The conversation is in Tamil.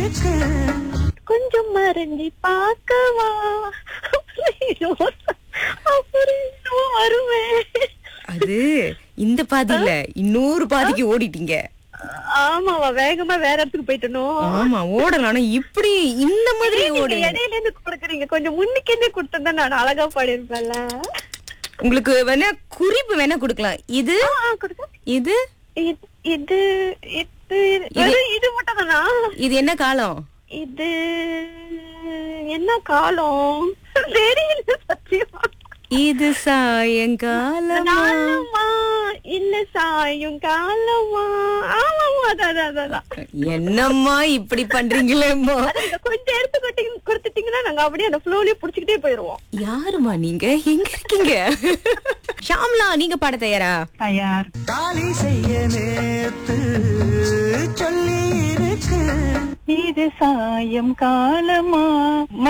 கொஞ்சம் மறைஞ்சி பார்க்கவா அப்புறம் இன்னும் அப்புறம் இன்னும் வருவேன் அது இந்த பாதி இல்ல இன்னொரு பாதிக்கு ஓடிட்டீங்க ஆமாவா வேகமா வேற இடத்துக்கு போயிட்டணும் ஆமா ஓடலாம் ஆனா இப்படி இந்த மாதிரி நீங்க ஓடுங்க இடையில இருந்து கொடுக்குறீங்க கொஞ்சம் முன்னுக்கே கொடுத்தா நான் அழகா பாடிருப்பேன்ல உங்களுக்கு வேணா குறிப்பு வேணா கொடுக்கலாம் இது ஆ, ஆ, கொடுங்க. இது இது இது இது வெறும் இது மட்டும் தானா இது என்ன காலம் இது என்ன காலம் தெரியல சத்தியமா இது சாயங்காலமா காலமா இல்ல சாயும் காலமா ஆமாமா அதான் அதான், அதான் அதான். என்னம்மா இப்படி பண்றீங்களேம்மா அது நீங்க கொஞ்சம் எடுத்து கொடுத்தீங்க- கொடுத்துட்டீங்கன்னா நாங்க அப்படியே அந்த ஃப்ளோலயே புடிச்சுக்கிட்டே போயிருவோம் யாருமா நீங்க எங்க இருக்கீங்க ஷாம்லா நீங்க பாட தயாரா தயார் தாலி செய்ய நேத்து சொல்லி இருக்கு இது சாயம் காலமா